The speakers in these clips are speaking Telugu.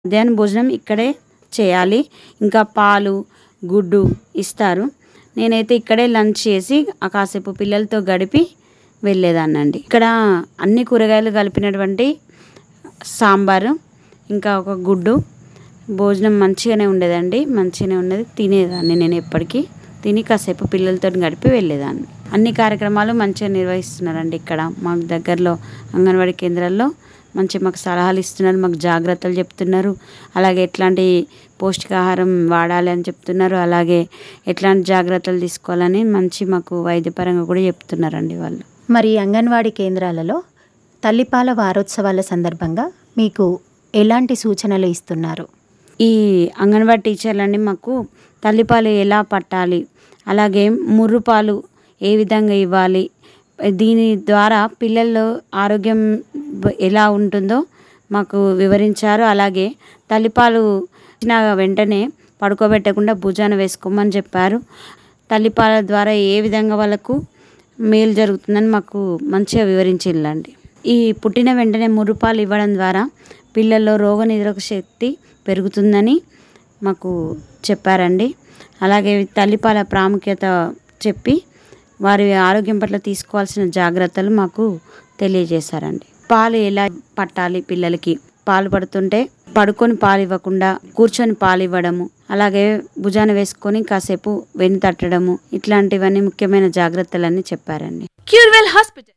మధ్యాహ్నం భోజనం ఇక్కడే చేయాలి ఇంకా పాలు గుడ్డు ఇస్తారు నేనైతే ఇక్కడే లంచ్ చేసి ఆ కాసేపు పిల్లలతో గడిపి వెళ్ళేదాన్నండి ఇక్కడ అన్ని కూరగాయలు కలిపినటువంటి సాంబారు ఇంకా ఒక గుడ్డు భోజనం మంచిగానే ఉండేదండి మంచిగానే ఉన్నది తినేదాన్ని నేను ఎప్పటికీ తిని కాసేపు పిల్లలతో గడిపి వెళ్ళేదాన్ని అన్ని కార్యక్రమాలు మంచిగా నిర్వహిస్తున్నారండి ఇక్కడ మాకు దగ్గరలో అంగన్వాడీ కేంద్రాల్లో మంచి మాకు సలహాలు ఇస్తున్నారు మాకు జాగ్రత్తలు చెప్తున్నారు అలాగే ఎట్లాంటి పౌష్టికాహారం వాడాలి అని చెప్తున్నారు అలాగే ఎట్లాంటి జాగ్రత్తలు తీసుకోవాలని మంచి మాకు వైద్యపరంగా కూడా చెప్తున్నారండి వాళ్ళు మరి అంగన్వాడీ కేంద్రాలలో తల్లిపాల వారోత్సవాల సందర్భంగా మీకు ఎలాంటి సూచనలు ఇస్తున్నారు ఈ అంగన్వాడీ టీచర్లండి మాకు తల్లిపాలు ఎలా పట్టాలి అలాగే ముర్రుపాలు ఏ విధంగా ఇవ్వాలి దీని ద్వారా పిల్లల్లో ఆరోగ్యం బ- ఎలా ఉంటుందో మాకు వివరించారు అలాగే తల్లిపాలు ఇచ్చిన వెంటనే పడుకోబెట్టకుండా భుజాన వేసుకోమని చెప్పారు తల్లిపాల ద్వారా ఏ విధంగా వాళ్ళకు మేలు జరుగుతుందని మాకు మంచిగా వివరించిందండి ఈ పుట్టిన వెంటనే మురుపాలు ఇవ్వడం ద్వారా పిల్లల్లో రోగనిరోధక శక్తి పెరుగుతుందని మాకు చెప్పారండి అలాగే తల్లిపాల ప్రాముఖ్యత చెప్పి వారి ఆరోగ్యం పట్ల తీసుకోవాల్సిన జాగ్రత్తలు మాకు తెలియజేశారండి పాలు ఎలా పట్టాలి పిల్లలకి పాలు పడుతుంటే పడుకొని పాలు ఇవ్వకుండా కూర్చొని పాలు ఇవ్వడము అలాగే భుజాన వేసుకొని కాసేపు వెన్ను తట్టడము ఇట్లాంటివన్నీ ముఖ్యమైన జాగ్రత్తలన్నీ చెప్పారండి క్యూర్వెల్ హాస్పిటల్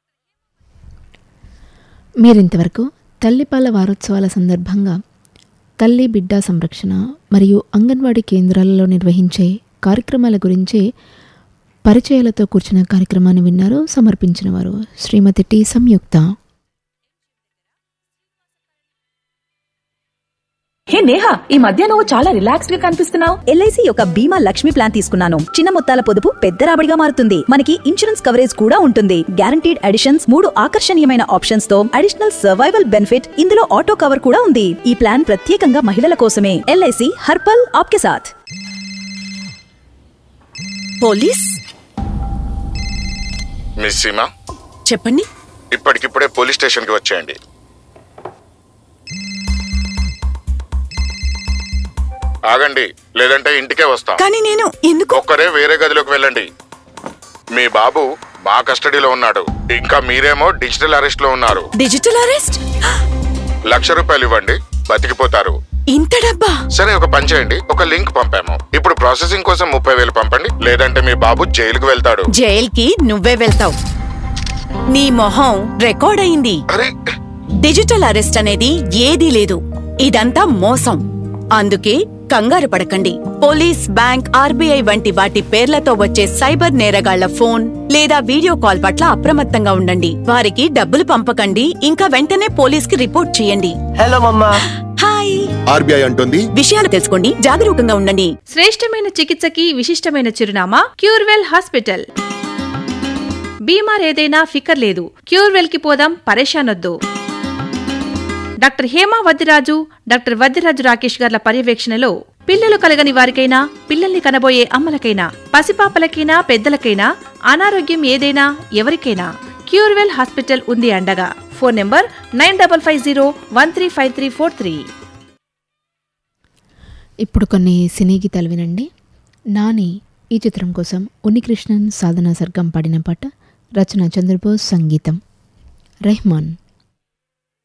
మీరింతవరకు తల్లిపాల వారోత్సవాల సందర్భంగా తల్లి బిడ్డ సంరక్షణ మరియు అంగన్వాడీ కేంద్రాలలో నిర్వహించే కార్యక్రమాల గురించి పరిచయాలతో కూర్చున్న కార్యక్రమాన్ని విన్నారు సమర్పించిన వారు శ్రీమతి టి సంయుక్త హే నేహా ఈ మధ్య నువ్వు చాలా రిలాక్స్డ్ గా కనిపిస్తున్నావు ఎల్ఐసి యొక్క బీమా లక్ష్మి ప్లాన్ తీసుకున్నాను చిన్న మొత్తాల పొదుపు పెద్ద రాబడిగా మారుతుంది మనకి ఇన్సూరెన్స్ కవరేజ్ కూడా ఉంటుంది గ్యారంటీడ్ అడిషన్స్ మూడు ఆకర్షణీయమైన ఆప్షన్స్ తో అడిషనల్ సర్వైవల్ బెనిఫిట్ ఇందులో ఆటో కవర్ కూడా ఉంది ఈ ప్లాన్ ప్రత్యేకంగా మహిళల కోసమే ఎల్ఐసి హర్పల్ ఆప్కే సాథ్ పోలీస్ మిస్ సీమా చెప్పండి ఇప్పటికిప్పుడే పోలీస్ స్టేషన్కి వచ్చేయండి ఆగండి లేదంటే ఇంటికే వస్తాం కానీ నేను ఎందుకు ఒక్కరే వేరే గదిలోకి వెళ్ళండి మీ బాబు మా కస్టడీలో ఉన్నాడు ఇంకా మీరేమో డిజిటల్ అరెస్ట్ లో ఉన్నారు డిజిటల్ అరెస్ట్ లక్ష రూపాయలు ఇవ్వండి బతికిపోతారు ఇంత డబ్బా సరే ఒక పని చేయండి ఒక లింక్ పంపాము ఇప్పుడు ప్రాసెసింగ్ కోసం ముప్పై వేలు పంపండి లేదంటే మీ బాబు జైలుకు వెళ్తాడు జైల్కి నువ్వే వెళ్తావు నీ మొహం రికార్డ్ అయింది అరే డిజిటల్ అరెస్ట్ అనేది ఏదీ లేదు ఇదంతా మోసం అందుకే కంగారు పడకండి పోలీస్ బ్యాంక్ ఆర్బీఐ వంటి వాటి పేర్లతో వచ్చే సైబర్ నేరగాళ్ల ఫోన్ లేదా వీడియో కాల్ పట్ల అప్రమత్తంగా ఉండండి వారికి డబ్బులు పంపకండి ఇంకా వెంటనే పోలీస్ కి రిపోర్ట్ చేయండి హలో మమ్మా హాయ్ ఆర్బీఐ అంటుంది విషయాలు తెలుసుకోండి జాగరూకంగా ఉండండి శ్రేష్టమైన చికిత్సకి విశిష్టమైన చిరునామా క్యూర్వెల్ హాస్పిటల్ బీమార్ ఏదైనా ఫికర్ లేదు క్యూర్వెల్ కి పోదాం పరేషానొద్దు డాక్టర్ హేమా వద్దిరాజు డాక్టర్ వద్దిరాజు రాకేష్ గార్ల పర్యవేక్షణలో పిల్లలు కలగని వారికైనా పిల్లల్ని కనబోయే అమ్మలకైనా పసిపాపలకైనా పెద్దలకైనా అనారోగ్యం ఏదైనా ఎవరికైనా క్యూర్వెల్ హాస్పిటల్ ఉంది అండగా phone number nine double five zero one three five three four three ఇప్పుడు కొన్ని సినీ గీతాలు వినండి నాని ఈ చిత్రం కోసం ఉన్నికృష్ణన్ సాధన సర్గం పాడిన పాట రచన చంద్రబోస్ సంగీతం రెహమాన్